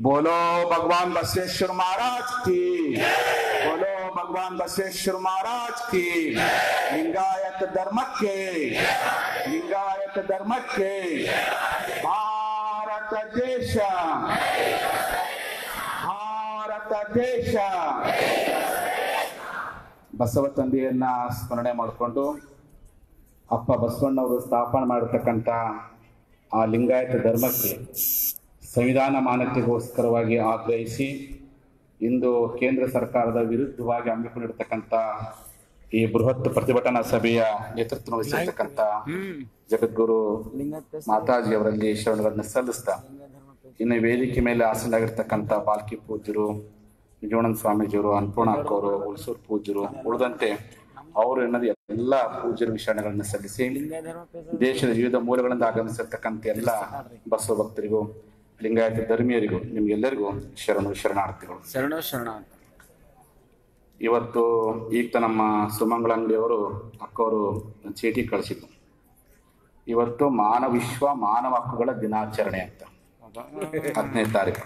बोलो भगवान बसवेश्वर महाराज की बोलो भगवान बसवेश्वर महाराज की लिंगायत धर्म के लिंगायत धर्म के ಭಾರತ ದೇಶ ಭಾರತ ದೇಶ ಬಸವ ತಂದೆಯನ್ನ ಸ್ಮರಣೆ ಮಾಡಿಕೊಂಡು ಅಪ್ಪ ಬಸವಣ್ಣವರು ಸ್ಥಾಪನೆ ಮಾಡಿರ್ತಕ್ಕಂಥ ಆ ಲಿಂಗಾಯತ ಧರ್ಮಕ್ಕೆ ಸಂವಿಧಾನ ಮಾನ್ಯತೆಗೋಸ್ಕರವಾಗಿ ಆಗ್ರಹಿಸಿ ಇಂದು ಕೇಂದ್ರ ಸರ್ಕಾರದ ವಿರುದ್ಧವಾಗಿ ಹಮ್ಮಿಕೊಂಡಿರ್ತಕ್ಕಂಥ ಈ ಬೃಹತ್ ಪ್ರತಿಭಟನಾ ಸಭೆಯ ನೇತೃತ್ವ ವಹಿಸಿರ್ತಕ್ಕಂಥ ಜಗದ್ಗುರು ಮಾತಾಜಿ ಅವರಲ್ಲಿ ಶರಣಗಳನ್ನು ಸಲ್ಲಿಸ್ತಾ ಇನ್ನು ವೇದಿಕೆ ಮೇಲೆ ಆಸೀನರಾಗಿರ್ತಕ್ಕಂಥ ಬಾಲ್ಕಿ ಪೂಜ್ಯರು ನಿಜವಾನಂದ ಸ್ವಾಮೀಜಿಯವರು ಅನ್ನಪೂರ್ಣ ಅಕ್ಕವರು ಹುಲ್ಸೂರು ಪೂಜ್ಯರು ಉಳಿದಂತೆ ಅವರು ಎನ್ನದ ಎಲ್ಲ ಪೂಜ್ಯರ ವಿಷಯಗಳನ್ನು ಸಲ್ಲಿಸಿ ದೇಶದ ವಿವಿಧ ಮೂಲಗಳಿಂದ ಆಗಮಿಸಿರ್ತಕ್ಕಂಥ ಎಲ್ಲ ಬಸವ ಭಕ್ತರಿಗೂ ಲಿಂಗಾಯತ ಧರ್ಮೀಯರಿಗೂ ನಿಮ್ಗೆಲ್ಲರಿಗೂ ಶರಣು ಶರಣಾರ್ಥಿಗಳು ಶರಣ ಶರಣ ಅಂತ ಇವತ್ತು ಈಗ ನಮ್ಮ ಸುಮಂಗಳ ಅಂಗಡಿಯವರು ಅಕ್ಕವರು ಚೀಟಿ ಕಳಿಸಿದ್ರು ಇವತ್ತು ಮಾನವ ವಿಶ್ವ ಮಾನವ ಹಕ್ಕುಗಳ ದಿನಾಚರಣೆ ಅಂತ ಹದಿನೈದು ತಾರೀಕು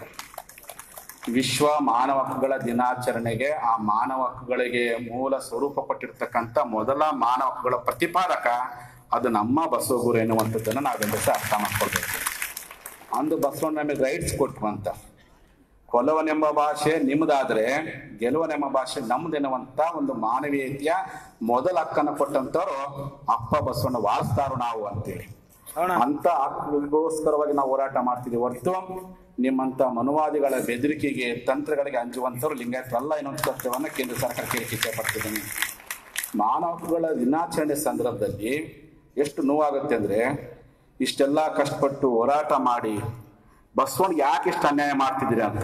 ವಿಶ್ವ ಮಾನವ ಹಕ್ಕುಗಳ ದಿನಾಚರಣೆಗೆ ಆ ಮಾನವ ಹಕ್ಕುಗಳಿಗೆ ಮೂಲ ಸ್ವರೂಪ ಕೊಟ್ಟಿರ್ತಕ್ಕಂಥ ಮೊದಲ ಮಾನವ ಹಕ್ಕುಗಳ ಪ್ರತಿಪಾದಕ ಅದು ನಮ್ಮ ಬಸವಗುರು ಎನ್ನುವಂಥದ್ದನ್ನು ನಾವೆಲ್ಲ ಸಹ ಅರ್ಥ ಮಾಡ್ಕೊಳ್ಬೇಕು ಅಂದು ಬಸವಣ್ಣ ನಮಗೆ ರೈಟ್ಸ್ ಕೊಟ್ರು ಅಂತ ಕೊಲವನೆಂಬ ಭಾಷೆ ನಿಮ್ಮದಾದ್ರೆ ಗೆಲುವನೆಂಬ ಭಾಷೆ ನಮ್ದೆನ್ನುವಂತ ಒಂದು ಮಾನವೀಯತೆಯ ಮೊದಲ ಹಕ್ಕನ್ನು ಕೊಟ್ಟಂತವ್ರು ಅಪ್ಪ ಬಸವಣ್ಣ ವಾರಸ್ತಾರು ನಾವು ಅಂತೇಳಿ ಅಂತ ಹಕ್ಕುಗೋಸ್ಕರವಾಗಿ ನಾವು ಹೋರಾಟ ಮಾಡ್ತಿದ್ದೀವಿ ಹೊರತು ನಿಮ್ಮಂತ ಮನುವಾದಿಗಳ ಬೆದರಿಕೆಗೆ ತಂತ್ರಗಳಿಗೆ ಅಂಜುವಂತವ್ರು ಲಿಂಗಾಯತರಲ್ಲ ಇನ್ನೊಂದು ತತ್ವವನ್ನ ಕೇಂದ್ರ ಸರ್ಕಾರ ಕೇಳಿಕೆ ಇಚ್ಛೆ ಪಡ್ತಿದ್ದೀನಿ ಮಾನವ ಹಕ್ಕುಗಳ ದಿನಾಚರಣೆ ಸಂದರ್ಭದಲ್ಲಿ ಎಷ್ಟು ನೋವಾಗುತ್ತೆ ಅಂದ್ರೆ ಇಷ್ಟೆಲ್ಲ ಕಷ್ಟಪಟ್ಟು ಹೋರಾಟ ಮಾಡಿ ಬಸವಣ್ಣಿಗೆ ಯಾಕೆ ಇಷ್ಟು ಅನ್ಯಾಯ ಮಾಡ್ತಿದ್ದೀರಿ ಅಂತ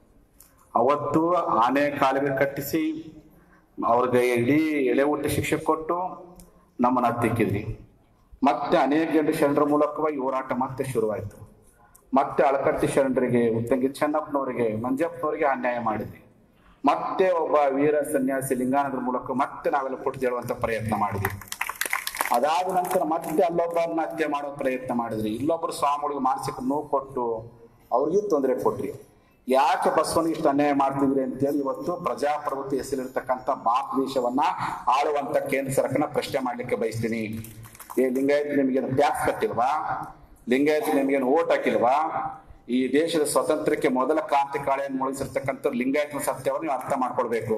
ಅವತ್ತು ಆನೆ ಕಾಲಿಗೆ ಕಟ್ಟಿಸಿ ಅವ್ರಿಗೆ ಇಡೀ ಎಳೆ ಊಟ ಶಿಕ್ಷೆ ಕೊಟ್ಟು ನಮ್ಮನ್ನ ಹತ್ತಿಕ್ಕಿದ್ರಿ ಮತ್ತೆ ಅನೇಕ ಜನರು ಶರಣರ ಮೂಲಕವಾಗಿ ಹೋರಾಟ ಮತ್ತೆ ಶುರುವಾಯಿತು ಮತ್ತೆ ಅಳಕಟ್ಟಿ ಶರಣರಿಗೆ ಉತ್ತಂಗಿ ಚೆನ್ನಪ್ಪನವರಿಗೆ ಮಂಜಪ್ಪನವರಿಗೆ ಅನ್ಯಾಯ ಮಾಡಿದ್ವಿ ಮತ್ತೆ ಒಬ್ಬ ವೀರ ಸನ್ಯಾಸಿ ಲಿಂಗಾನಂದ್ರ ಮೂಲಕ ಮತ್ತೆ ನಾವೆಲ್ಲ ಪುಟ್ಟು ಹೇಳುವಂತ ಪ್ರಯತ್ನ ಮಾಡಿದ್ವಿ ಅದಾದ ನಂತರ ಮತ್ತೆ ಅಲ್ಲೊಬ್ಬರನ್ನ ಹತ್ಯೆ ಮಾಡೋ ಪ್ರಯತ್ನ ಮಾಡಿದ್ರಿ ಇಲ್ಲೊಬ್ಬರು ಸ್ವಾಮಿಗಳಿಗೆ ಮಾನಸಿಕ ನೋವು ಕೊಟ್ಟು ಅವ್ರಿಗೂ ತೊಂದರೆ ಕೊಟ್ರಿ ಯಾಕೆ ಬಸವನಿಗೆ ಇಷ್ಟು ಅನ್ಯಾಯ ಮಾಡ್ತಿದ್ರಿ ಅಂತೇಳಿ ಇವತ್ತು ಪ್ರಜಾಪ್ರಭುತ್ವ ಹೆಸರಿರ್ತಕ್ಕಂಥ ಭಾರತ ದೇಶವನ್ನ ಆಳುವಂತ ಕೇಂದ್ರ ಸರ್ಕಾರನ ಪ್ರಶ್ನೆ ಮಾಡ್ಲಿಕ್ಕೆ ಬಯಸ್ತೀನಿ ಏ ಲಿಂಗಾಯತ್ ನಿಮಗೇನು ಟ್ಯಾಕ್ಸ್ ಕಟ್ಟಿಲ್ವಾ ಲಿಂಗಾಯತ್ ನಿಮಗೇನು ಓಟ್ ಹಾಕಿಲ್ವಾ ಈ ದೇಶದ ಸ್ವಾತಂತ್ರ್ಯಕ್ಕೆ ಮೊದಲ ಕ್ರಾಂತಿಕಾಳಿಯನ್ನು ಮೂಡಿಸಿರ್ತಕ್ಕಂಥ ಲಿಂಗಾಯತನ ಸತ್ಯವನ್ನು ನೀವು ಅರ್ಥ ಮಾಡ್ಕೊಳ್ಬೇಕು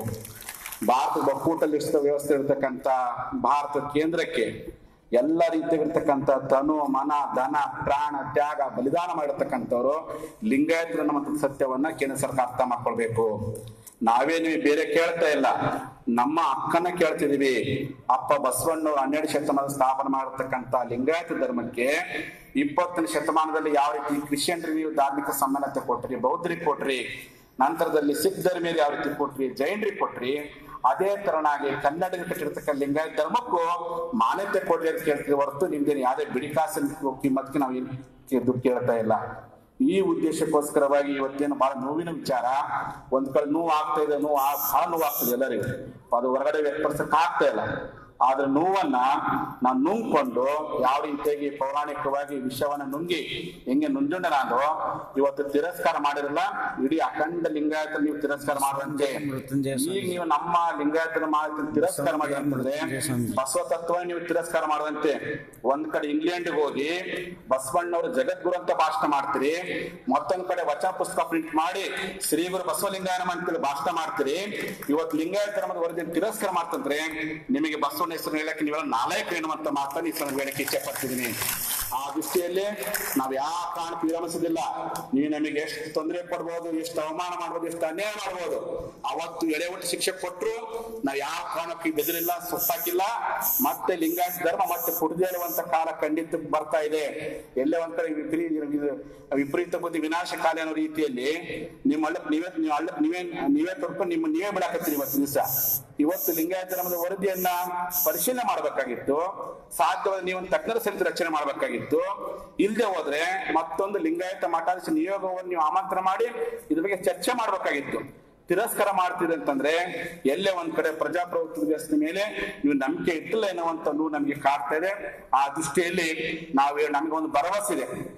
ಭಾರತ ಒಕ್ಕೂಟದಲ್ಲಿ ವ್ಯವಸ್ಥೆ ಇರತಕ್ಕಂತ ಭಾರತ ಕೇಂದ್ರಕ್ಕೆ ಎಲ್ಲ ರೀತಿಯಾಗಿರ್ತಕ್ಕಂಥ ತನು ಮನ ಧನ ಪ್ರಾಣ ತ್ಯಾಗ ಬಲಿದಾನ ಮಾಡಿರ್ತಕ್ಕಂಥವ್ರು ಲಿಂಗಾಯತರ ನಮ್ಮ ಸತ್ಯವನ್ನ ಕೇಂದ್ರ ಸರ್ಕಾರ ಅರ್ಥ ಮಾಡ್ಕೊಳ್ಬೇಕು ನಾವೇ ನೀವು ಬೇರೆ ಕೇಳ್ತಾ ಇಲ್ಲ ನಮ್ಮ ಅಕ್ಕನ ಕೇಳ್ತಿದೀವಿ ಅಪ್ಪ ಬಸವಣ್ಣ ಹನ್ನೆರಡು ಶತಮಾನದ ಸ್ಥಾಪನೆ ಮಾಡಿರ್ತಕ್ಕಂಥ ಲಿಂಗಾಯತ ಧರ್ಮಕ್ಕೆ ಇಪ್ಪತ್ತನೇ ಶತಮಾನದಲ್ಲಿ ಯಾವ ರೀತಿ ಕ್ರಿಶ್ಚಿಯನ್ರಿಗೆ ನೀವು ಧಾರ್ಮಿಕ ಸಮಾನತೆ ಕೊಟ್ರಿ ಬೌದ್ಧರಿಗೆ ಕೊಟ್ರಿ ನಂತರದಲ್ಲಿ ಸಿಖ್ ಧರ್ಮೀಯರು ಯಾವ ರೀತಿ ಕೊಟ್ರಿ ಜೈನರಿಗೆ ಕೊಟ್ರಿ ಅದೇ ತರನಾಗಿ ಕನ್ನಡಿಗರು ಕಟ್ಟಿರ್ತಕ್ಕಂಥ ಲಿಂಗಾಯತ ಧರ್ಮಕ್ಕೂ ಮಾನ್ಯತೆ ಕೊಡ್ರಿ ಅಂತ ಕೇಳ್ತೀವಿ ಹೊರತು ನಿಮ್ದೇನು ಯಾವುದೇ ಬಿಡಿಕಾಸಿನ ಕಿಮ್ಮತ್ಗೆ ನಾವು ಏನ್ ದುಡ್ಡು ಕೇಳ್ತಾ ಇಲ್ಲ ಈ ಉದ್ದೇಶಕ್ಕೋಸ್ಕರವಾಗಿ ಇವತ್ತೇನು ಬಹಳ ನೋವಿನ ವಿಚಾರ ಒಂದ್ ಕಡೆ ನೋವು ಆಗ್ತಾ ಇದೆ ನೋವು ಆ- ಬಹಳ ನೋವು ಆಗ್ತದೆ ಎಲ್ಲರಿಗೂ ಅದು ಹೊರಗಡೆ ವ್ಯಕ್ತಪಡಿಸಕ್ ಆಗ್ತಾ ಇಲ್ಲ ಆದ್ರೆ ನೋವನ್ನ ನಾನು ನುಂಗ್ಕೊಂಡು ಯಾವ ರೀತಿಯಾಗಿ ಪೌರಾಣಿಕವಾಗಿ ವಿಷಯವನ್ನ ನುಂಗಿ ಹೆಂಗೆ ನುಂಜುಂಡ ನಾನು ಇವತ್ತು ತಿರಸ್ಕಾರ ಮಾಡಿರಲ್ಲ ಇಡೀ ಅಖಂಡ ಲಿಂಗಾಯತ ನೀವು ತಿರಸ್ಕಾರ ಮಾಡುವಂತೆ ಮೃತ್ಯುಂಜಯ ಈಗ ನೀವು ನಮ್ಮ ಲಿಂಗಾಯತನ ಮಾಹಿತಿ ತಿರಸ್ಕಾರ ಮಾಡಿ ಅಂತಂದ್ರೆ ಬಸವ ತತ್ವ ನೀವು ತಿರಸ್ಕಾರ ಮಾಡುವಂತೆ ಒಂದ್ ಕಡೆ ಇಂಗ್ಲೆಂಡ್ಗೆ ಹೋಗಿ ಬಸವಣ್ಣವರು ಜಗದ್ಗುರು ಅಂತ ಭಾಷಣ ಮಾಡ್ತೀರಿ ಮತ್ತೊಂದ್ ಕಡೆ ವಚನ ಪುಸ್ತಕ ಪ್ರಿಂಟ್ ಮಾಡಿ ಶ್ರೀ ಗುರು ಬಸವಲಿಂಗಾಯನ ಅಂತೇಳಿ ಭಾಷಣ ಮಾಡ್ತೀರಿ ಇವತ್ತು ಲಿಂಗಾಯತ ಧರ್ಮದ ವರದಿ ತಿರಸ್ಕಾರ ಮಾಡ್ತಂದ್ರೆ ನಿಮಗೆ ಬಸವಣ್ಣ ಹೆಸರು ಹೇಳಕ್ಕೆ ನೀವೆಲ್ಲ ನಾಲಾಯಕ ಎನ್ನುವಂತ ಮಾತನ್ನು ಈ ಸಲ ಹೇಳಕ್ಕೆ ಇಚ್ಛೆ ಪಡ್ತಿದ್ದೀನಿ ಆ ದೃಷ್ಟಿಯಲ್ಲಿ ನಾವ್ ಯಾವ ಕಾರಣಕ್ಕೂ ವಿರಮಿಸೋದಿಲ್ಲ ನೀವು ನಮಗೆ ಎಷ್ಟು ತೊಂದರೆ ಪಡ್ಬೋದು ಎಷ್ಟು ಅವಮಾನ ಮಾಡ್ಬೋದು ಎಷ್ಟು ಅನ್ಯಾಯ ಮಾಡ್ಬೋದು ಅವತ್ತು ಎಡೆ ಒಟ್ಟು ಶಿಕ್ಷೆ ಕೊಟ್ರು ನಾವ್ ಯಾವ ಕಾರಣಕ್ಕೂ ಬೆದರಿಲ್ಲ ಸುತ್ತಾಕಿಲ್ಲ ಮತ್ತೆ ಲಿಂಗಾಯತ ಧರ್ಮ ಮತ್ತೆ ಪುಡಿದೇಳುವಂತ ಕಾಲ ಖಂಡಿತ ಬರ್ತಾ ಇದೆ ಎಲ್ಲೇ ಒಂದ್ ಕಡೆ ವಿಪರೀ ಇದು ವಿಪರೀತ ಬುದ್ಧಿ ವಿನಾಶಕಾಲಿ ಅನ್ನೋ ರೀತಿಯಲ್ಲಿ ನಿಮ್ಮ ಹಳ್ಳಕ್ ನೀವೇ ನೀವು ಹಳ್ಳಕ್ ನೀವೇ ನೀವೇ ತೊಡ್ಕೊಂಡು ನಿಮ್ಮ ನೀವೇ ಬಿಡಾಕತ್ತೀರಿ ಇವತ್ತು ದಿವಸ ಇವತ್ತು ಲಿಂಗಾಯತ ಧರ್ಮದ ವರದಿಯನ್ನ ಪರಿಶೀಲನೆ ಮಾಡಬೇಕಾಗಿತ್ತು ಸಾಧ್ಯವಾದ ನೀವು ಒಂದು ತಜ್ಞರ ಸಮಿತಿ ರಚನೆ ಮಾಡಬೇಕಾಗಿತ್ತು ಇಲ್ಲದೆ ಹೋದ್ರೆ ಮತ್ತೊಂದು ಲಿಂಗಾಯತ ಮಠಾಧೀಶ ನಿಯೋಗವನ್ನು ನೀವು ಆಮಂತ್ರಣ ಮಾಡಿ ಇದ್ರ ಬಗ್ಗೆ ಚರ್ಚೆ ಮಾಡಬೇಕಾಗಿತ್ತು ತಿರಸ್ಕಾರ ಮಾಡ್ತೀರಿ ಅಂತಂದ್ರೆ ಎಲ್ಲೇ ಒಂದ್ ಕಡೆ ಪ್ರಜಾಪ್ರಭುತ್ವ ವ್ಯವಸ್ಥೆ ಮೇಲೆ ನೀವು ನಂಬಿಕೆ ಇಟ್ಟಿಲ್ಲ ಎನ್ನುವಂತ ನೋವು ನಮ್ಗೆ ಕಾಡ್ತಾ ಇದೆ ಆ ದೃಷ್ಟಿಯಲ್ಲಿ ನಾವು ನಮ್ಗೆ ಒಂದು ಭರವಸೆ ಇದೆ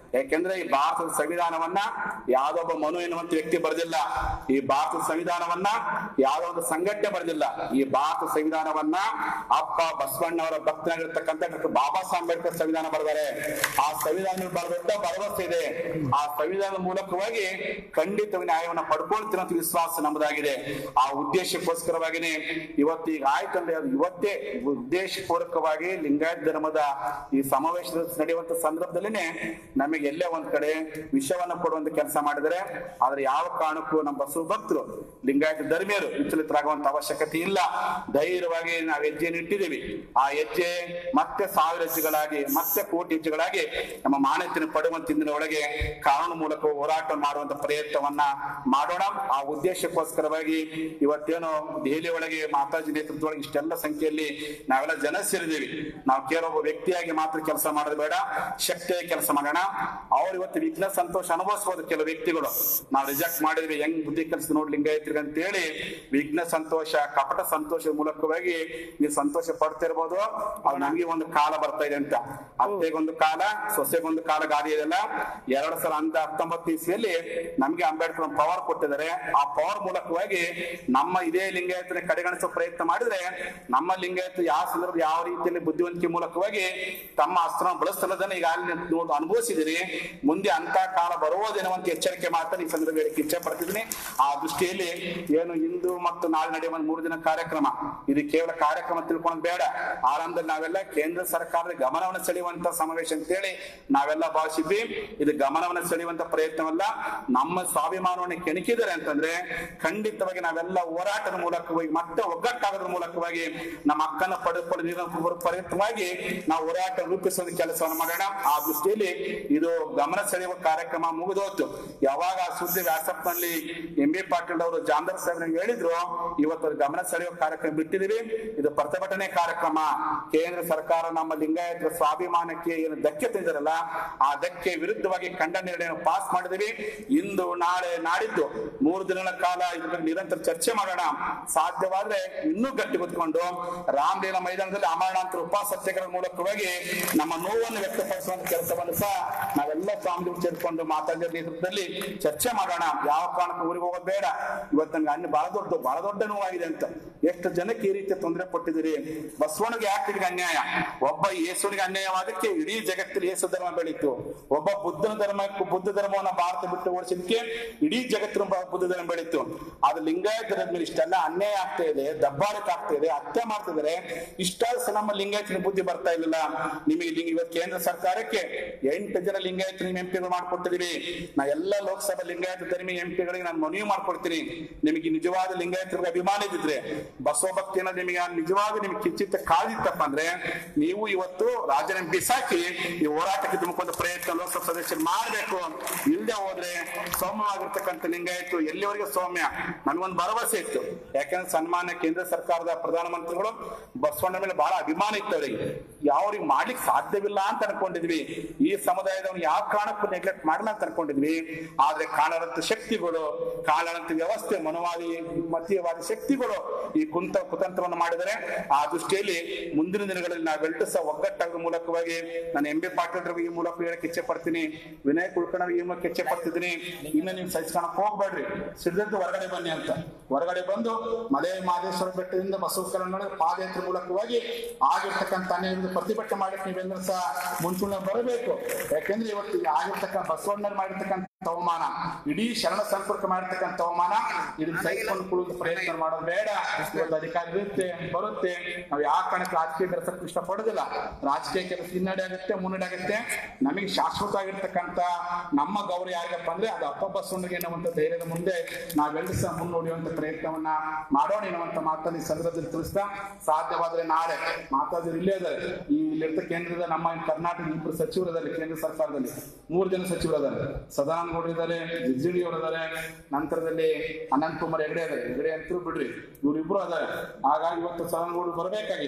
ಯಾಕೆಂದ್ರೆ ಈ ಭಾರತದ ಸಂವಿಧಾನವನ್ನ ಯಾವ್ದೋ ಒಬ್ಬ ಮನು ಎನ್ನುವಂತ ವ್ಯಕ್ತಿ ಬರೆದಿಲ್ಲ ಈ ಭಾರತದ ಸಂವಿಧಾನವನ್ನ ಯಾವ್ದೋ ಒಂದು ಸಂಘಟನೆ ಬರೆದಿಲ್ಲ ಈ ಭಾರತ ಸಂವಿಧಾನವನ್ನ ಅಪ್ಪ ಬಸವಣ್ಣವರ ಭಕ್ತನಾಗಿರ್ತಕ್ಕಂಥ ಡಾಕ್ಟರ್ ಬಾಬಾ ಸಾಹೇಬ್ ಅಂಬೇಡ್ಕರ್ ಸಂವಿಧಾನ ಬರೆದಾರೆ ಆ ಸಂವಿಧಾನ ಬಹಳ ದೊಡ್ಡ ಭರವಸೆ ಇದೆ ಆ ಸಂವಿಧಾನದ ಮೂಲಕವಾಗಿ ಖಂಡಿತ ನ್ಯಾಯವನ್ನ ಪಡ್ಕೊಳ್ತೀನಿ ಅಂತ ವಿಶ್ವಾಸ ನಮ್ಮದಾಗಿದೆ ಆ ಉದ್ದೇಶಕ್ಕೋಸ್ಕರವಾಗಿನೇ ಇವತ್ತು ಈಗ ಆಯ್ತಂದ್ರೆ ಅದು ಇವತ್ತೇ ಉದ್ದೇಶಪೂರ್ವಕವಾಗಿ ಲಿಂಗಾಯತ ಧರ್ಮದ ಈ ಸಮಾವೇಶದ ನಡೆಯುವಂತ ಸಂದರ್ಭದಲ್ಲಿನೇ ನಮಗೆ ಎಲ್ಲೇ ಒಂದ್ ಕಡೆ ವಿಷಯವನ್ನ ಕೊಡುವಂತ ಕೆಲಸ ಮಾಡಿದರೆ ಆದ್ರೆ ಯಾವ ಕಾರಣಕ್ಕೂ ನಮ್ಮ ಬಸವ ಭಕ್ತರು ಲಿಂಗಾಯತ ಧರ್ಮೀಯರು ವಿಚಲಿತರಾಗುವಂತ ಅವಶ್ಯಕತೆ ಇಲ್ಲ ಧೈರ್ಯವಾಗಿ ನಾವು ಹೆಜ್ಜೆಯನ್ನು ಇಟ್ಟಿದ್ದೀವಿ ಆ ಹೆಜ್ಜೆ ಮತ್ತೆ ಸಾವಿರ ಹೆಜ್ಜೆಗಳಾಗಿ ಮತ್ತೆ ಕೋಟಿ ಹೆಜ್ಜೆಗಳಾಗಿ ನಮ್ಮ ಮಾನ್ಯತೆಯನ್ನು ಪಡುವಂತ ಇಂದಿನ ಒಳಗೆ ಕಾನೂನು ಮೂಲಕ ಹೋರಾಟ ಮಾಡುವಂತ ಪ್ರಯತ್ನವನ್ನ ಮಾಡೋಣ ಆ ಉದ್ದೇಶಕ್ಕೋಸ್ಕರವಾಗಿ ಇವತ್ತೇನು ದೆಹಲಿ ಒಳಗೆ ಮಾತಾಜಿ ನೇತೃತ್ವದೊಳಗೆ ಇಷ್ಟೆಲ್ಲ ಸಂಖ್ಯೆಯಲ್ಲಿ ನಾವೆಲ್ಲ ಜನ ಸೇರಿದ್ದೀವಿ ನಾವು ಕೇವಲ ಒಬ್ಬ ವ್ಯಕ್ತಿಯಾಗಿ ಮಾತ್ರ ಕೆಲಸ ಮಾಡೋದು ಬೇಡ ಶಕ್ತಿಯಾಗಿ ಕೆಲಸ ಮಾಡೋಣ ಅವ್ರು ಇವತ್ತು ವಿಘ್ನ ಸಂತೋಷ ಅನುಭವಿಸಬಹುದು ಕೆಲವು ವ್ಯಕ್ತಿಗಳು ನಾವು ರಿಜೆಕ್ಟ್ ಮಾಡಿದ್ವಿ ಹೆಂಗ್ ಬುದ್ಧಿ ಕೆಲಸ ನೋಡಿ ಲಿಂಗಾಯತ್ರಿಗೆ ಅಂತ ಹೇಳಿ ವಿಘ್ನ ಸಂತೋಷ ಕಪಟ ಸಂತೋಷದ ಮೂಲಕವಾಗಿ ನೀವು ಸಂತೋಷ ಪಡ್ತಿರ್ಬೋದು ಅದು ನಮ್ಗೆ ಒಂದು ಕಾಲ ಬರ್ತಾ ಇದೆ ಅಂತ ಅತ್ತೆಗೊಂದು ಕಾಲ ಸೊಸೆಗೊಂದು ಕಾಲ ಗಾಡಿ ಇದೆಲ್ಲ ಎರಡ್ ಸಾವಿರ ಅಂತ ಹತ್ತೊಂಬತ್ತು ಇಸ್ವಿಯಲ್ಲಿ ನಮ್ಗೆ ಅಂಬೇಡ್ಕರ್ ಪವರ್ ಕೊಟ್ಟಿದ್ದಾರೆ ಆ ಪವರ್ ಮೂಲಕವಾಗಿ ನಮ್ಮ ಇದೇ ಲಿಂಗಾಯತನ ಕಡೆಗಣಿಸೋ ಪ್ರಯತ್ನ ಮಾಡಿದ್ರೆ ನಮ್ಮ ಲಿಂಗಾಯತ ಯಾವ ಸಂದರ್ಭ ಯಾವ ರೀತಿಯಲ್ಲಿ ಬುದ್ಧಿವಂತಿಕೆ ಮೂಲಕವಾಗಿ ತಮ್ಮ ಅಸ್ತ್ರ ಬಳಸ್ತಲ್ಲದನ್ನ ಈಗಾಗಲೇ ನೋಡಿ ಅನುಭವಿಸಿದಿರಿ ಮುಂದೆ ಅಂತ ಕಾಲ ಬರುವುದೇನೋ ಎಚ್ಚರಿಕೆ ಮಾಡ್ತಾ ಈ ಸಂದರ್ಭ ಹೇಳಿಕ್ಕೆ ಇಚ್ಛೆ ಪಡ್ತಿದ್ದೀನಿ ಆ ದೃಷ್ಟಿಯಲ್ಲಿ ಏನು ಇಂದು ಮತ್ತು ನಾಳೆ ನಡೆಯುವ ಮೂರು ದಿನ ಕಾರ್ಯಕ್ರಮ ಇದು ಕೇವಲ ಕಾರ್ಯಕ್ರಮ ತಿಳ್ಕೊಂಡು ಬೇಡ ಆರಂಭದಲ್ಲಿ ನಾವೆಲ್ಲ ಕೇಂದ್ರ ಸರ್ಕಾರದ ಗಮನವನ್ನು ಸೆಳೆಯುವಂತ ಸಮಾವೇಶ ಅಂತೇಳಿ ನಾವೆಲ್ಲ ಭಾವಿಸಿದ್ವಿ ಇದು ಗಮನವನ್ನು ಸೆಳೆಯುವಂತ ಪ್ರಯತ್ನವಲ್ಲ ನಮ್ಮ ಸ್ವಾಭಿಮಾನವನ್ನು ಕೆಣಕಿದ್ದಾರೆ ಅಂತಂದ್ರೆ ಖಂಡಿತವಾಗಿ ನಾವೆಲ್ಲ ಹೋರಾಟದ ಮೂಲಕವಾಗಿ ಮತ್ತೆ ಒಗ್ಗಟ್ಟಾಗೋದ್ರ ಮೂಲಕವಾಗಿ ನಮ್ಮ ಹಕ್ಕನ್ನ ಪಡೆದುಕೊಳ್ಳುವ ಪ್ರಯತ್ನವಾಗಿ ನಾವು ಹೋರಾಟ ರೂಪಿಸುವ ಕೆಲಸವನ್ನು ಮಾಡೋಣ ಆ ದೃಷ್ಟಿಯಲ್ಲಿ ಇದು ಗಮನ ಸೆಳೆಯುವ ಕಾರ್ಯಕ್ರಮ ಮುಗಿದೋತು ಯಾವಾಗ ಆ ಸುದ್ದಿ ವಾಟ್ಸಪ್ ನಲ್ಲಿ ಎಂ ಬಿ ಪಾಟೀಲ್ ಅವರು ಜಾಮದಾರ್ ಸಾಹೇಬ್ ನಂಗೆ ಹೇಳಿದ್ರು ಇವತ್ತು ಅದು ಗಮನ ಸೆಳೆಯುವ ಕಾರ್ಯಕ್ರಮ ಬಿಟ್ಟಿದೀವಿ ಇದು ಪ್ರತಿಭಟನೆ ಕಾರ್ಯಕ್ರಮ ಕೇಂದ್ರ ಸರ್ಕಾರ ನಮ್ಮ ಲಿಂಗಾಯತರ ಸ್ವಾಭಿಮಾನಕ್ಕೆ ಏನು ಧಕ್ಕೆ ತಂದಿರಲ್ಲ ಆ ಧಕ್ಕೆ ವಿರುದ್ಧವಾಗಿ ಖಂಡನ ನಿರ್ಣಯ ಪಾಸ್ ಮಾಡಿದೀವಿ ಇಂದು ನಾಳೆ ನಾಡಿದ್ದು ಮೂರು ದಿನಗಳ ಕಾಲ ಇದ್ರ ಬಗ್ಗೆ ನಿರಂತರ ಚರ್ಚೆ ಮಾಡೋಣ ಸಾಧ್ಯವಾದ್ರೆ ಇನ್ನೂ ಗಟ್ಟಿ ಕುತ್ಕೊಂಡು ರಾಮಲೀಲಾ ಮೈದಾನದಲ್ಲಿ ಅಮರಣಾಂತರ ಉಪವಾಸ ಸತ್ಯಾಗ್ರಹ ಮೂಲಕವಾಗಿ ನಮ್ಮ ನೋವನ್ನು ವ್ಯಕ್ತಪಡಿಸುವಂತ ಕೆಲಸವನ್ನು ಸಹ ನಾವೆಲ್ಲ ಸ್ವಾಮಿಗಳು ಸೇರ್ಕೊಂಡು ಮಾತಾಡಿದ ನೇತೃತ್ವದಲ್ಲಿ ಚರ್ಚೆ ಮಾಡೋಣ ಯಾವ ಕಾರಣಕ್ಕೂ ಊರಿಗೆ ಹೋಗೋದು ಬೇಡ ಇವತ್ತು ನಮ್ಗೆ ಅನ್ನ ಬಹಳ ದೊಡ್ಡ ಬಹಳ ದೊಡ್ಡ ನೋವಾಗಿದೆ ಅಂತ ಎಷ್ಟು ಜನಕ್ಕೆ ಈ ರೀತಿ ತೊಂದರೆ ಕೊಟ್ಟಿದ್ದೀರಿ ಬಸವನಿಗೆ ಯಾಕೆ ಇದಕ್ಕೆ ಅನ್ಯಾಯ ಒಬ್ಬ ಯೇಸುವಿಗೆ ಅನ್ಯಾಯವಾದಕ್ಕೆ ಇಡೀ ಜಗತ್ತಲ್ಲಿ ಯೇಸು ಧರ್ಮ ಬೆಳೀತು ಒಬ್ಬ ಬುದ್ಧನ ಧರ್ಮಕ್ಕೂ ಬುದ್ಧ ಧರ್ಮವನ್ನ ಭಾರತ ಬಿಟ್ಟು ಓಡಿಸಿದಕ್ಕೆ ಇಡೀ ಜಗತ್ತಿನ ಬ- ಬುದ್ಧ ಧರ್ಮ ಬೆಳೀತು ಆದ್ರೆ ಲಿಂಗಾಯತ ಧರ್ಮದ ಮೇಲೆ ಇಷ್ಟೆಲ್ಲ ಅನ್ಯಾಯ ಆಗ್ತಾ ಇದೆ ದಬ್ಬಾಳಿಕೆ ಆಗ್ತಾ ಇದೆ ಹತ್ಯೆ ಮಾಡ್ತಿದ್ದಾರೆ ಇಷ್ಟಾದ ಸಹ ನಮ್ಮ ಲಿಂಗಾಯತನ ಬುದ್ಧಿ ಬರ್ತಾ ಇಲ್ಲ ನಿಮಗೆ ಲಿಂಗ ಇವತ್ತು ಕೇಂದ್ರ ಸರ್ಕಾರಕ್ಕೆ ಎಂಟು ಜನ ಲಿಂಗಾಯತ ಎಂಪಿಗಳು ಮಾಡ್ಕೊಟ್ಟಿದೀವಿ ನಾ ಎಲ್ಲ ಲೋಕಸಭಾ ಲಿಂಗಾಯತ ಧರ್ಮಿ ಎಂಪಿಗಳಿಗೆ ನಾನು ಮನವಿ ಮಾಡ್ಕೊಡ್ತೀನಿ ನಿಮಗೆ ನಿಜವಾದ ಲಿಂಗಾಯತರಿಗೆ ಅಭಿಮಾನ ಇದ್ದಿದ್ರೆ ಬಸವ ಭಕ್ತಿಯನ್ನ ನಿಮಗೆ ನಿಜವಾಗ ನಿಮಗೆ ಕಿಚ್ಚಿತ್ತ ಕಾದಿತ್ತಪ್ಪ ಅಂದ್ರೆ ನೀವು ಇವತ್ತು ರಾಜನ ಬಿಸಾಕಿ ಈ ಹೋರಾಟಕ್ಕೆ ತುಮಕೊಂಡ ಪ್ರಯತ್ನ ಲೋಕಸಭಾ ಸದಸ್ಯರು ಮಾಡಬೇಕು ಇಲ್ಲದೆ ಹೋದ್ರೆ ಸೌಮ್ಯವಾಗಿರ್ತಕ್ಕಂಥ ಲಿಂಗಾಯತು ಎಲ್ಲಿವರೆಗೆ ಸೌಮ್ಯ ನನ್ಗೊಂದು ಭರವಸೆ ಇತ್ತು ಯಾಕಂದ್ರೆ ಸನ್ಮಾನ್ಯ ಕೇಂದ್ರ ಸರ್ಕಾರದ ಪ್ರಧಾನಮಂತ್ರಿಗಳು ಬಸವಣ್ಣ ಮೇಲೆ ಬಹಳ ಅಭಿಮಾನ ಇತ್ತು ಅವರಿಗೆ ಯಾವ್ರಿಗೆ ಮಾಡ್ಲಿಕ್ಕೆ ಸಾಧ್ಯವಿಲ್ಲ ಅಂತ ಅನ್ಕೊಂಡಿದ್ವಿ ಈ ಸಮುದಾಯದವನು ಯಾವ ಕಾರಣಕ್ಕೂ ನೆಗ್ಲೆಕ್ಟ್ ಮಾಡಲ್ಲ ಅಂತ ಅನ್ಕೊಂಡಿದ್ವಿ ಆದ್ರೆ ಕಾಣರಂತ ಶಕ್ತಿಗಳು ಕಾಣರಂತ ವ್ಯವಸ್ಥೆ ಮನವಾದಿ ಮತೀಯವಾದಿ ಶಕ್ತಿಗಳು ಈ ಕುಂತ ಕುತಂತ್ರವನ್ನು ಮಾಡಿದರೆ ಆ ದೃಷ್ಟಿಯಲ್ಲಿ ಮುಂದಿನ ದಿನಗಳಲ್ಲಿ ನಾವೆಲ್ಲರೂ ಸಹ ಒಗ್ಗಟ್ಟಾಗುವ ಮೂಲಕವಾಗಿ ನಾನು ಎಂ ಬಿ ಪಾಟೀಲ್ ಈ ಮೂಲಕ ಹೇಳಕ್ಕೆ ಇಚ್ಛೆ ಪಡ್ತೀನಿ ವಿನಯ್ ಕುಲಕರ್ಣಿ ಈ ಮೂಲಕ ಇಚ್ಛೆ ಪಡ್ತಿದ್ದೀನಿ ಇನ್ನು ನೀವು ಸಹಿಸ್ಕೊಳಕ್ ಹೋಗ್ಬೇಡ್ರಿ ಸಿದ್ಧತೆ ಹೊರಗಡೆ ಬನ್ನಿ ಅಂತ ಹೊರಗಡೆ ಬಂದು ಮಲೆ ಮಹದೇಶ್ವರ ಬೆಟ್ಟದಿಂದ ಬಸವ ಕಲ್ಯಾಣ ಪಾದಯಾತ್ರೆ ಮೂಲಕವಾಗಿ ಆಗಿರ್ತಕ್ಕಂಥ ಅನ್ಯಾಯದ ಪ್ರತಿಭಟನೆ ಮಾಡಕ್ಕೆ ನೀವೆಲ್ಲರೂ ಸಹ ಮುಂಚೂಣ ಬರಬೇಕು ಯಾಕೆಂದ್ರೆ ಇವತ್ತು ಈಗ ಆಗಿರ್ತಕ್ಕಂಥ ಬಸವಣ್ಣರು ಮಾಡಿರ್ತಕ್ಕಂಥ ಅವಮಾನ ಇಡೀ ಶರಣ ಸಂಪರ್ಕ ಮಾಡಿರ್ತಕ್ಕಂಥ ಅವಮಾನ ಇದನ್ನ ಸಹಿಸಿಕೊಂಡು ಕುಳಿತು ಪ್ರಯತ್ನ ಮಾಡೋದು ಬೇಡ ಇವತ್ತು ಅಧಿಕಾರ ಇರುತ್ತೆ ಬರುತ್ತೆ ನಾವು ಯಾವ ಕಾರಣಕ್ಕೆ ರಾಜಕೀಯ ಕೆಲಸಕ್ಕೆ ಇಷ್ಟಪಡೋದಿಲ್ಲ ರಾಜಕೀಯ ಕೆಲಸ ಹಿನ್ನಡೆ ಆಗುತ್ತೆ ಮುನ್ನಡೆ ಆಗುತ್ತೆ ನಮಗೆ ಶಾಶ್ವತವಾಗಿರ್ತಕ್ಕಂಥ ನಮ್ಮ ಗೌರವ ಯಾರಿಗಪ್ಪ ಅಂದ್ರೆ ಅದು ಅಪ್ಪ ಬಸವಣ್ಣಗೆ ಎನ್ನುವಂತ ಧೈರ್ಯದ ಮುಂದೆ ನಾವೆಲ್ಲರೂ ಸಹ ಮುನ್ನೋಡಿಯುವಂತ ಪ್ರಯತ್ನವನ್ನ ಮಾಡೋಣ ಎನ್ನುವಂತ ಮಾತನ್ನು ಈ ಸಂದರ್ಭದಲ್ಲಿ ತಿಳಿಸ್ತಾ ಸಾಧ್ಯವಾದ್ರೆ ನಾಳೆ ಮಾತಾಡಿದ್ರೆ ಇಲ್ಲೇ ಇದ್ದಾರೆ ಈ ಇಲ್ಲಿರ್ತ ಕೇಂದ್ರದ ನಮ್ಮ ಕರ್ನಾಟಕ ಇಬ್ಬರು ಸಚಿವರು ಇದ್ದಾರೆ ಕೇಂದ್ರ ಸರ್ಕಾರದಲ್ಲಿ ಮೂರು ಜನ ಸಚಿವರು ಇದ್ದಾರೆ ಸದಾನಂದ ಗೌಡರು ಇದ್ದಾರೆ ಜಿಜ್ಜಿಡಿ ಅವರು ಇದ್ದಾರೆ ನಂತರದಲ್ಲಿ ಅನಂತ್ ಕುಮಾರ್ ಹೆಗಡೆ ಇದ್ದಾರೆ ಹೆಗಡೆ ಅಂತೂ ಬಿಡ್ರಿ ಇವ್ರಿಬ್ರು ಅದಾರೆ ಹಾಗಾಗಿ ಇವತ್ತು ಸದಾನಂದ ಗೌಡರು ಬರಬೇಕಾಗಿತ್ತು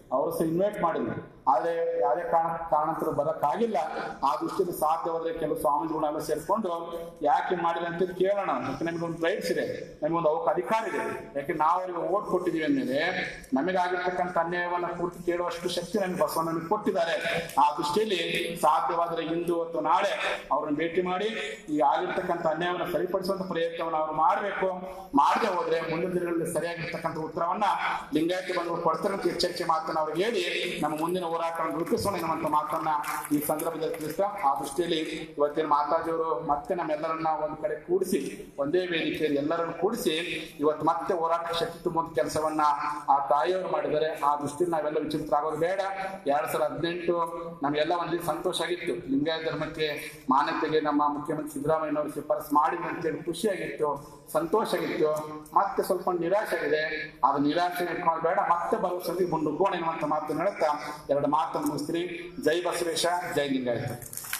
ಅವರು ಸಹ ಇನ್ವೈಟ್ ಮಾಡಿದ್ರು ಆದ್ರೆ ಯಾವುದೇ ಕಾರಣ ಕಾರಣಾಂತರ ಬರಕ್ಕಾಗಿಲ್ಲ ಆ ದೃಷ್ಟಿಯಲ್ಲಿ ಸಾಧ್ಯವಾದ್ರೆ ಕೆಲವು ಸ್ವಾಮೀಜಿಗಳೆಲ್ಲ ಸೇರ್ಕೊಂಡು ಯಾಕೆ ಮಾಡಿಲ್ಲ ಅಂತ ಕೇಳೋಣ ಯಾಕೆ ನಮಗೆ ಒಂದು ರೈಟ್ಸ್ ಇದೆ ನಮಗೊಂದು ಅವಕ್ಕೆ ಅಧಿಕಾರ ಇದೆ ಯಾಕೆ ನಾವು ಅವರಿಗೆ ಓಟ್ ಕೊಟ್ಟಿದೀವಿ ಅಂದ್ಮೇಲೆ ನಮಗಾಗಿರ್ತಕ್ಕಂಥ ಅನ್ಯಾಯವನ್ನ ಪೂರ್ತಿ ಕೇಳುವಷ್ಟು ಶಕ್ತಿ ನಮಗೆ ಬಸವ ನಮಗೆ ಕೊಟ್ಟಿದ್ದಾರೆ ಆ ದೃಷ್ಟಿಯಲ್ಲಿ ಸಾಧ್ಯವಾದರೆ ಇಂದು ಅಥವಾ ನಾಳೆ ಅವ್ರನ್ನ ಭೇಟಿ ಮಾಡಿ ಈ ಆಗಿರ್ತಕ್ಕಂಥ ಅನ್ಯಾಯವನ್ನು ಸರಿಪಡಿಸುವಂತ ಪ್ರಯತ್ನವನ್ನು ಅವರು ಮಾಡಬೇಕು ಮಾಡದೆ ಹೋದ್ರೆ ಮುಂದಿನ ದಿನಗಳಲ್ಲಿ ಸರಿಯಾಗಿರ್ತಕ್ಕಂಥ ಉತ್ತರವನ್ನ ಲಿಂಗಾಯತ ಬಂಧುಗಳು ಕೊಡ್ತಾರೆ ಅಂತ ಎಚ್ಚರಿಕೆ ಮಾತನ್ನ ಅವ್ರಿಗೆ ಹೇಳಿ ನಮ್ಮ ಮುಂದಿನ ಹೋರಾಟವನ್ನು ರೂಪಿಸೋಣ ಎನ್ನುವಂತ ಮಾತನ್ನ ಈ ಸಂದರ್ಭದಲ್ಲಿ ತಿಳಿಸ್ತಾ ಆ ದೃಷ್ಟಿಯಲ್ಲಿ ಇವತ್ತಿನ ಮಾತಾಜಿಯವರು ಮತ್ತೆ ನಮ್ಮೆಲ್ಲರನ್ನ ಒಂದ್ ಕಡೆ ಕೂಡಿಸಿ ಒಂದೇ ವೇದಿಕೆಯಲ್ಲಿ ಎಲ್ಲರನ್ನು ಕೂಡಿಸಿ ಇವತ್ತು ಮತ್ತೆ ಹೋರಾಟ ಶಕ್ತಿ ತುಂಬುವಂತ ಕೆಲಸವನ್ನ ಆ ತಾಯಿಯವರು ಮಾಡಿದ್ದಾರೆ ಆ ದೃಷ್ಟಿಯಲ್ಲಿ ನಾವೆಲ್ಲ ವಿಚಿತ್ರರಾಗೋದು ಬೇಡ ಎರಡ್ ಸಾವಿರದ ಹದಿನೆಂಟು ನಮಗೆಲ್ಲ ಒಂದು ಸಂತೋಷ ಆಗಿತ್ತು ಲಿಂಗಾಯತ ಧರ್ಮಕ್ಕೆ ಮಾನ್ಯತೆಗೆ ನಮ್ಮ ಮುಖ್ಯಮಂತ್ರಿ ಸಿದ್ದರಾಮಯ್ಯನವರು ಶಿಫಾರಸು ಮಾಡಿದ್ರು ಅಂತೇಳಿ ಖುಷಿಯಾಗಿತ್ತು ಸಂತೋಷ ಆಗಿತ್ತು ಮತ್ತೆ ಸ್ವಲ್ಪ ನಿರಾಶೆ ಆಗಿದೆ ಅದು ನಿರಾಶೆ ಇಟ್ಕೊಂಡು ಬೇಡ ಮತ್ತೆ ಭರವಸೆ ಮುಂದುಗೋಣ ಎನ್ನುವಂತ ಮಾತು ಹೇಳುತ್ತಾ ಎರಡು ಮಾತನ್ನು ಮುಗಿಸ್ತೀರಿ ಜೈ ಬಸವೇಶ ಜೈ ಲಿಂಗಾಯತ